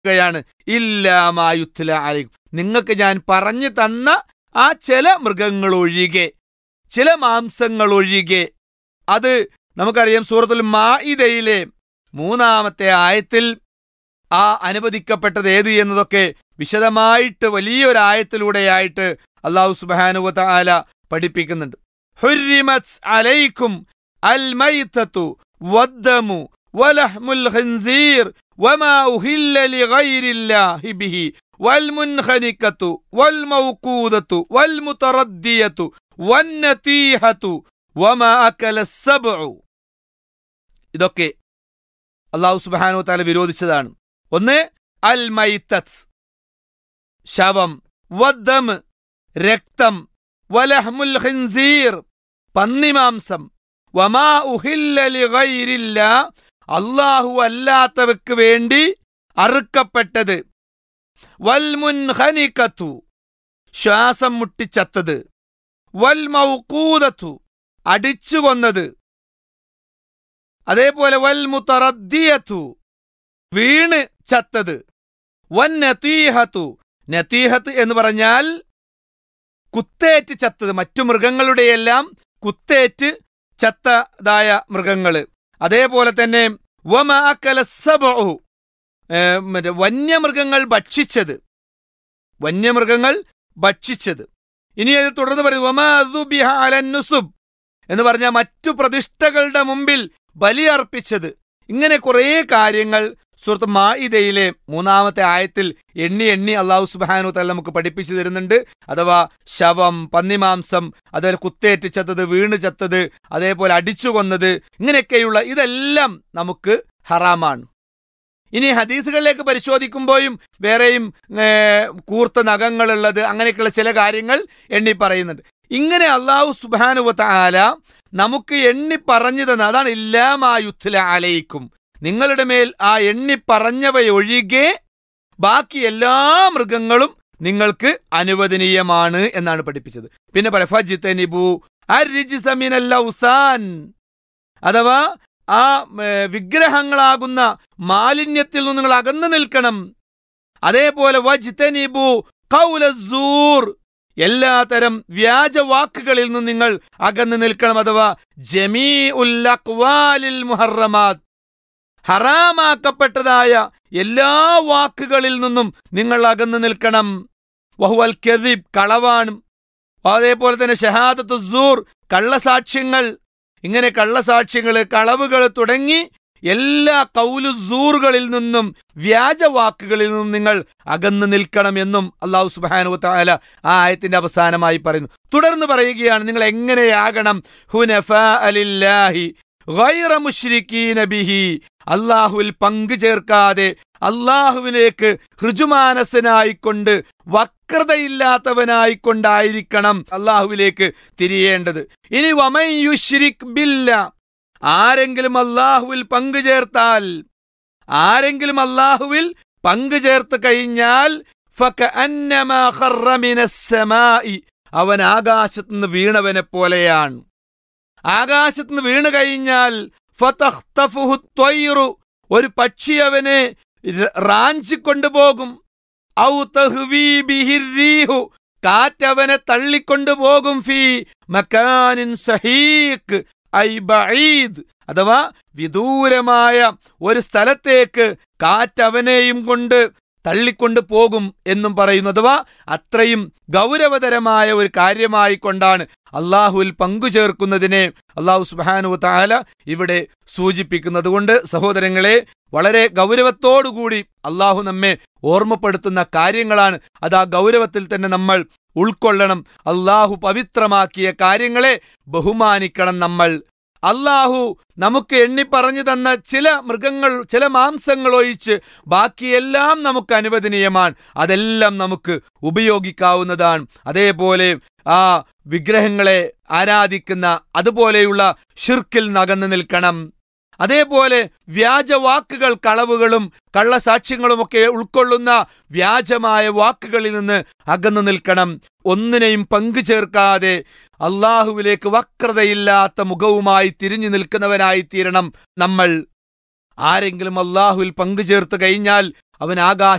യാണ് ഇല്ലാമായുത്തുല അലൈക്കും നിങ്ങൾക്ക് ഞാൻ പറഞ്ഞു തന്ന ആ ചില മൃഗങ്ങൾ ഒഴികെ ചില മാംസങ്ങൾ ഒഴികെ അത് നമുക്കറിയാം സൂറത്തുൽ മാഇദയിലെ മൂന്നാമത്തെ ആയത്തിൽ ആ അനുവദിക്കപ്പെട്ടത് ഏത് എന്നതൊക്കെ വിശദമായിട്ട് വലിയൊരായത്തിലൂടെയായിട്ട് അള്ളാഹു സുബാനുവ ആല പഠിപ്പിക്കുന്നുണ്ട് ഹുരിമത് അലൈക്കും അൽ മൈത്തത്തു വദ്ദമു വലഹ്മുൽ ഖിൻസീർ വമാ ഉഹില്ല ലിഗൈരില്ലാഹി ബിഹി والمنخنقة والموقوذة والمتردية والنتيحة وما أكل السبع ഇതൊക്കെ അള്ളാഹു സുബാനു താല വിരോധിച്ചതാണ് ഒന്ന് അൽ മൈത്തത്ത് ശവം വദ്ദം രക്തം വലഹ്മുൽ ഖിൻസീർ പന്നിമാംസം വമാ ഉഹില്ല ലിഗൈരില്ല അള്ളാഹു അല്ലാത്തവർക്ക് വേണ്ടി അറുക്കപ്പെട്ടത് വൽമുൻഹനിക്കത്തു ശ്വാസം മുട്ടിച്ചത്തത് വൽമൗക്കൂദത്തു അടിച്ചു കൊന്നത് അതേപോലെ വൽമുത്തറദ്ദിയത്തു വീണ് ചത്തത് വൻ നതീഹത്തു നതീഹത്ത് എന്ന് പറഞ്ഞാൽ കുത്തേറ്റ് ചത്തത് മറ്റു മൃഗങ്ങളുടെയെല്ലാം കുത്തേറ്റ് ചത്തതായ മൃഗങ്ങള് അതേപോലെ തന്നെ വമാക്കല സബഉ ഏഹ് മറ്റേ വന്യമൃഗങ്ങൾ ഭക്ഷിച്ചത് വന്യമൃഗങ്ങൾ ഭക്ഷിച്ചത് ഇനി അത് തുടർന്ന് പറയും വമാ ദുബിഹ അലൻ നുസുബ് എന്ന് പറഞ്ഞാൽ മറ്റു പ്രതിഷ്ഠകളുടെ മുമ്പിൽ ബലിയർപ്പിച്ചത് ഇങ്ങനെ കുറേ കാര്യങ്ങൾ സുഹൃത്ത് മായിദയിലെ മൂന്നാമത്തെ ആയത്തിൽ എണ്ണി എണ്ണി അള്ളാഹു സുബാനു തല നമുക്ക് പഠിപ്പിച്ചു തരുന്നുണ്ട് അഥവാ ശവം പന്നിമാംസം അതുപോലെ കുത്തേറ്റ് ചത്തത് വീണ് ചത്തത് അതേപോലെ അടിച്ചു കൊന്നത് ഇങ്ങനെയൊക്കെയുള്ള ഇതെല്ലാം നമുക്ക് ഹറാമാണ് ഇനി ഹദീസുകളിലേക്ക് പരിശോധിക്കുമ്പോഴും വേറെയും ഏ, കൂർത്ത നഖങ്ങളുള്ളത് അങ്ങനെയൊക്കെയുള്ള ചില കാര്യങ്ങൾ എണ്ണി പറയുന്നുണ്ട് ഇങ്ങനെ അള്ളാഹു സുബാനുവത്ത ആല നമുക്ക് എണ്ണി പറഞ്ഞു തന്ന അതാണ് ഇല്ലാമായുത്തുല അലയിക്കും നിങ്ങളുടെ മേൽ ആ എണ്ണി പറഞ്ഞവയൊഴികെ ബാക്കി എല്ലാ മൃഗങ്ങളും നിങ്ങൾക്ക് അനുവദനീയമാണ് എന്നാണ് പഠിപ്പിച്ചത് പിന്നെ പറയാം ഫജിത്തനിബു അരിജിസമിനല്ല ഉസാൻ അഥവാ ആ ഏ, വിഗ്രഹങ്ങളാകുന്ന മാലിന്യത്തിൽ നിന്ന് നിങ്ങൾ അകന്നു നിൽക്കണം അതേപോലെ വജ്തനിബു ഖൗലസ്സൂർ എല്ലാതരം വ്യാജ വാക്കുകളിൽ നിന്ന് നിങ്ങൾ അകന്നു നിൽക്കണം അഥവാ ജമീ ഉൽ അക്വാലിൽ മുഹറമാത് ഹറാമാക്കപ്പെട്ടതായ എല്ലാ വാക്കുകളിൽ നിന്നും നിങ്ങൾ അകന്നു നിൽക്കണം വഹുവൽ കെദിബ് കളവാണ് അതേപോലെ തന്നെ ഷഹാദത്തു സൂർ കള്ളസാക്ഷ്യങ്ങൾ ഇങ്ങനെ കള്ളസാക്ഷ്യങ്ങൾ കളവുകൾ തുടങ്ങി എല്ലാ കൗലുസൂറുകളിൽ നിന്നും വ്യാജവാക്കുകളിൽ നിന്നും നിങ്ങൾ അകന്നു നിൽക്കണം എന്നും അള്ളാഹു സുബാനു താല ആ ആയത്തിന്റെ അവസാനമായി പറയുന്നു തുടർന്ന് പറയുകയാണ് നിങ്ങൾ എങ്ങനെയാകണം ഹുനഫ അലില്ലാഹി ഗൈറ മുശ്രിക്കീന ബിഹി അള്ളാഹുവിൽ പങ്കു ചേർക്കാതെ അള്ളാഹുവിലേക്ക് ഹൃജുമാനസനായിക്കൊണ്ട് വക്രതയില്ലാത്തവനായിക്കൊണ്ടായിരിക്കണം അള്ളാഹുവിലേക്ക് തിരിയേണ്ടത് ഇനി വമൻ യുശ്രിക് ബില്ല ആരെങ്കിലും അള്ളാഹുവിൽ പങ്കു ചേർത്താൽ ആരെങ്കിലും അള്ളാഹുവിൽ പങ്കു ചേർത്ത് കഴിഞ്ഞാൽ ഫകഅന്നമാ ഖറ മിനസ്സമാഇ. അവൻ ആകാശത്തുനിന്ന് വീണവനെ പോലെയാണ് ആകാശത്തുനിന്ന് വീണു കഴിഞ്ഞാൽ ഫതഖ്തഫുഹു ത്വയ്റു. ഒരു പക്ഷി അവനെ ര- റാഞ്ചിക്കൊണ്ടുപോകും ഔ തഹ്വീ ബിഹിർ റീഹു. കാറ്റവനെ തള്ളിക്കൊണ്ടുപോകും ഫീ മക്കാനിൻ സഹീഖ് ഐ ബഈദ് അഥവാ വിദൂരമായ ഒരു സ്ഥലത്തേക്ക് കാറ്റവനെയും കൊണ്ട് തള്ളിക്കൊണ്ട് പോകും എന്നും പറയുന്നു അഥവാ അത്രയും ഗൗരവതരമായ ഒരു കാര്യമായി കൊണ്ടാണ് അള്ളാഹുവിൽ പങ്കുചേർക്കുന്നതിനെ അള്ളാഹു സുബാനു താല ഇവിടെ സൂചിപ്പിക്കുന്നത് കൊണ്ട് സഹോദരങ്ങളെ വളരെ ഗൗരവത്തോടുകൂടി അള്ളാഹു നമ്മെ ഓർമ്മപ്പെടുത്തുന്ന കാര്യങ്ങളാണ് അത് ആ ഗൗരവത്തിൽ തന്നെ നമ്മൾ ഉൾക്കൊള്ളണം അള്ളാഹു പവിത്രമാക്കിയ കാര്യങ്ങളെ ബഹുമാനിക്കണം നമ്മൾ അള്ളാഹു നമുക്ക് എണ്ണി പറഞ്ഞു തന്ന ചില മൃഗങ്ങൾ ചില മാംസങ്ങൾ ഒഴിച്ച് ബാക്കിയെല്ലാം നമുക്ക് അനുവദനീയമാണ് അതെല്ലാം നമുക്ക് ഉപയോഗിക്കാവുന്നതാണ് അതേപോലെ ആ വിഗ്രഹങ്ങളെ ആരാധിക്കുന്ന അതുപോലെയുള്ള ഷിർക്കിൽ നകന്നു നിൽക്കണം അതേപോലെ വ്യാജവാക്കുകൾ കളവുകളും കള്ളസാക്ഷ്യങ്ങളുമൊക്കെ ഉൾക്കൊള്ളുന്ന വ്യാജമായ വാക്കുകളിൽ നിന്ന് അകന്നു നിൽക്കണം ഒന്നിനെയും പങ്കു ചേർക്കാതെ അള്ളാഹുവിലേക്ക് വക്രതയില്ലാത്ത മുഖവുമായി തിരിഞ്ഞു നിൽക്കുന്നവനായി തീരണം നമ്മൾ ആരെങ്കിലും അള്ളാഹുവിൽ പങ്കു ചേർത്ത് കഴിഞ്ഞാൽ അവൻ ആകാശ